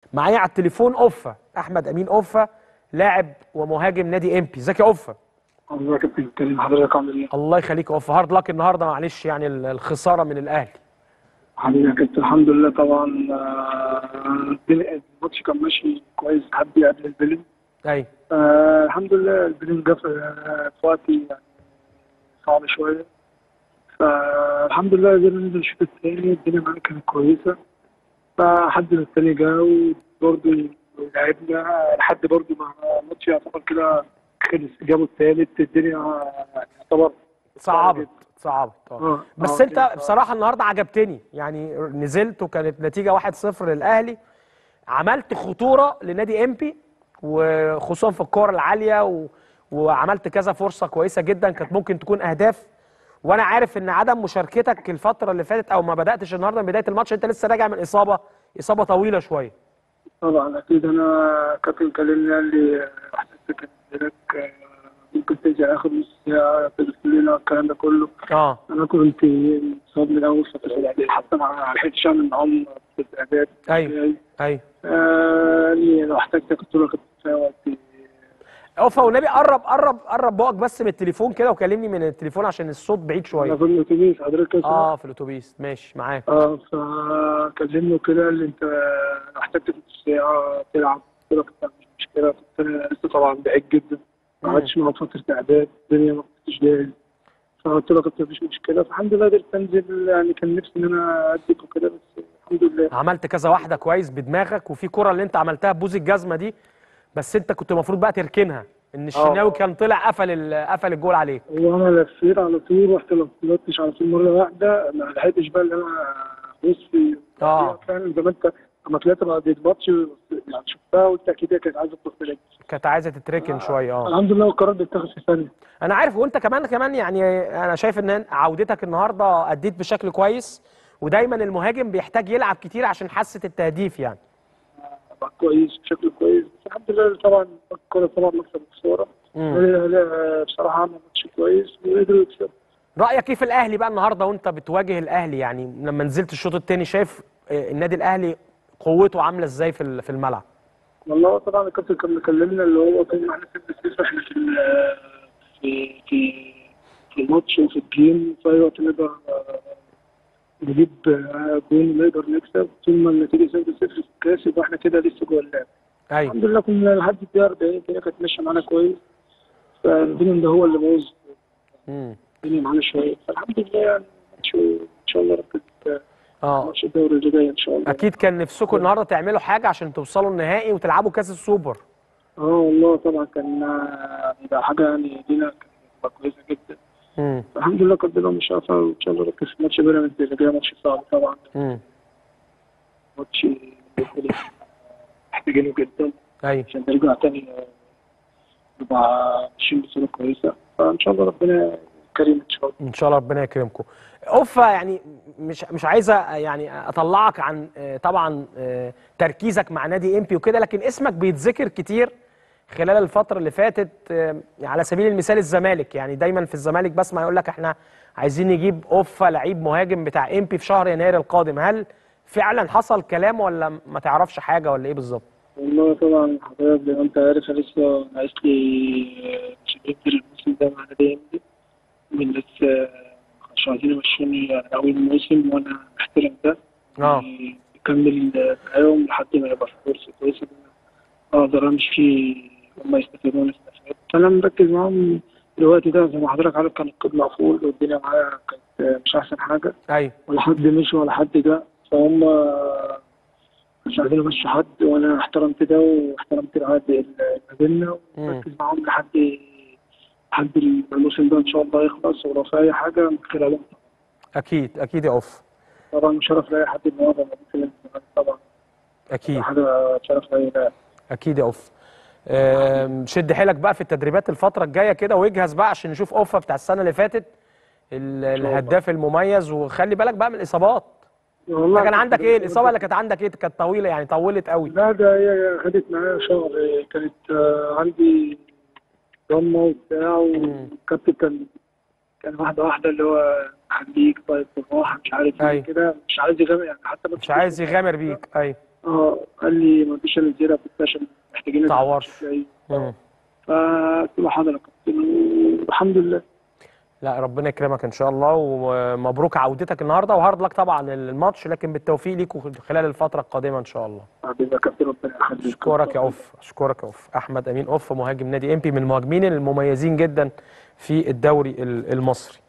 معايا على التليفون اوفا احمد امين اوفا لاعب ومهاجم نادي امبي ازيك يا اوفا الله يا كابتن كريم حضرتك عامل ايه؟ الله يخليك يا اوفا هارد لك النهارده معلش يعني ال- الخساره من الاهلي حبيبي يا كابتن الحمد لله طبعا آه، الدنيا- الماتش كان ماشي كويس لحد قبل البلن ايوه آه الحمد لله البلن جه في آه، في وقت يعني صعب شويه فالحمد لله قدرنا ننزل الشوط الثاني الدنيا معانا كانت كويسه فحد من الثاني جه وبرضه لعبنا لحد برضه ما الماتش يعتبر كده خلص جابوا الثالث الدنيا يعتبر صعبت صعبت اه آه، بس آه، انت كده. بصراحه النهارده عجبتني يعني نزلت وكانت نتيجه 1-0 للاهلي عملت خطوره لنادي امبي وخصوصا في الكور العاليه و... وعملت كذا فرصه كويسه جدا كانت ممكن تكون اهداف وانا عارف ان عدم مشاركتك الفتره اللي فاتت او ما بداتش النهارده من بدايه الماتش انت لسه راجع من اصابه اصابه طويله شويه طبعا اكيد انا كابتن كلمني قال لي احساسك لك ممكن تنزل اخر نص ساعه تدرس لنا الكلام ده كله اه انا كنت مصاب من اول فتره الاعداد حتى ما لحقتش اعمل معاهم في الاعداد ايوه ايوه آه، قال لي لو احتجتك قلت له كنت في وقت اوفا والنبي قرب قرب قرب بقك بس من التليفون كده وكلمني من التليفون عشان الصوت بعيد انا شويه في الاتوبيس حضرتك كده اه في الاتوبيس ماشي معاك اه فكلمني كده قال لي انت لو احتجت نص ساعه تلعب قلت له كنت مش مشكله كنت انا لسه طبعا بعيد جدا ما مم. عادش معاهم فتره اعداد الدنيا ما كنتش جاهز فقلت له كنت مفيش مشكله فالحمد لله قدرت انزل يعني كان نفسي ان انا اديك وكده بس الحمد لله عملت كذا واحده كويس بدماغك وفي كره اللي انت عملتها ببوز الجزمه دي بس انت كنت المفروض بقى تركنها ان الشناوي كان طلع قفل ال- قفل الجول عليك وانا لفيت على طول رحت لفيتش على طول مره واحده ما لحقتش بقى ان انا ابص في آه. فعلا زي ما انت اما طلعت بعد الماتش يعني شفتها قلت اكيد هي كانت عايزه تروح في رجلي. كانت عايزه تتركن شويه اه الحمد لله القرار بيتاخد في ثانيه انا عارف وانت كمان كمان يعني انا شايف ان عودتك النهارده اديت بشكل كويس ودايما المهاجم بيحتاج يلعب كتير عشان حاسه التهديف يعني بقى كويس بشكل كويس بس الحمد لله طبعا الكوره طبعا مكسب وخساره مم. لا- لا، بصراحه عمل ماتش كويس وقدروا يكسبوا رايك ايه في الاهلي بقى النهارده وانت بتواجه الاهلي يعني لما نزلت الشوط الثاني شايف آه، النادي الاهلي قوته عامله ازاي في ال- في الملعب والله طبعا الكابتن كان مكلمنا اللي هو طول ما احنا سيبنا السيف احنا في ال- في في في الماتش وفي الجيم في اي وقت نقدر آه، نجيب آه، جون نقدر نكسب طول ما النتيجه 0 0 في الكاس يبقى احنا كده لسه جوه اللعب ايوه الحمد لله كنا لحد الدقيقه 40 الدنيا كانت ماشيه معانا كويس فالدنيا ده هو اللي بوظ مم. الدنيا معانا شويه فالحمد لله يعني الماتش ان شاء الله ركز اه ماتش الدوري اللي جاي ان شاء الله اكيد كان نفسكم النهارده تعملوا حاجه عشان توصلوا النهائي وتلعبوا كاس السوبر اه والله طبعا كان آه، يبقى حاجه يعني لينا كانت هتبقى كويسه جدا امم الحمد لله قدرنا مش عارفه وان شاء الله نركز في ماتش بيراميدز اللي جاي ماتش صعب طبعا امم ماتش بيكون محتاجينه جدا ايوه عشان نرجع تاني آه، نبقى ماشيين بصوره كويسه فان شاء الله ربنا كريم ان شاء الله ان شاء الله ربنا يكرمكم اوفا يعني مش مش عايزه يعني اطلعك عن آه، طبعا آه، تركيزك مع نادي امبي وكده لكن اسمك بيتذكر كتير خلال الفتره اللي فاتت آه، على سبيل المثال الزمالك يعني دايما في الزمالك بسمع يقول لك احنا عايزين نجيب اوفا لعيب مهاجم بتاع امبي في شهر يناير القادم هل فعلا حصل كلام ولا ما تعرفش حاجه ولا ايه بالظبط والله طبعا حضرتك زي ما انت عارف انا لسه ناقص لي شباب الموسم ده مع نادي امبي من لسه مش عايزين يمشوني يعني اول موسم وانا محترم ده اه يكمل معاهم لحد ما يبقى في فرصه كويسه إن أنا اقدر امشي هم يستفيدوا وانا استفاد فانا مركز معاهم دلوقتي ده زي ما حضرتك عارف كان القيد مقفول والدنيا معايا كانت مش احسن حاجه ايوه ولا حد مشي ولا حد جه فهم مش عايزين يمشوا حد وانا احترمت ده واحترمت العقد اللي ما بيننا مم. ومركز معاهم لحد لحد الموسم ده ان شاء الله يخلص ولو في اي حاجه من خلالهم اكيد اكيد يا اوف طبعا شرف لاي حد ان هو يبقى موجود في الانتخابات طبعا اكيد حاجه شرف لاي لاعب اكيد يا اوف آم، شد حيلك بقى في التدريبات الفتره الجايه كده واجهز بقى عشان نشوف اوفا بتاع السنه اللي فاتت ال- الله. الهداف المميز وخلي بالك بقى من الاصابات والله انت كان عندك ايه الاصابه اللي كانت عندك ايه كانت طويله يعني طولت قوي لا ده هي خدت معايا شهر كانت آه، عندي ضمه وبتاع والكابتن كان كان واحده واحده اللي هو خليك طيب بالراحه مش عارف أيوة. ايه كده مش عايز يغامر يعني حتى ما مش عايز يغامر بيك ايوه اه قال لي ما فيش الا زياده بس عشان محتاجين تعورش. تلاقي. مم. فقلت له حاضر يا كابتن والحمد لله لا ربنا يكرمك ان شاء الله ومبروك عودتك النهارده وهارد لك طبعا الماتش لكن بالتوفيق ليكوا خلال الفتره القادمه ان شاء الله حبيبي يا كابتن ربنا يخليك اشكرك يا اوف اشكرك يا اوف احمد امين اوف مهاجم نادي امبي من المهاجمين المميزين جدا في الدوري ال- المصري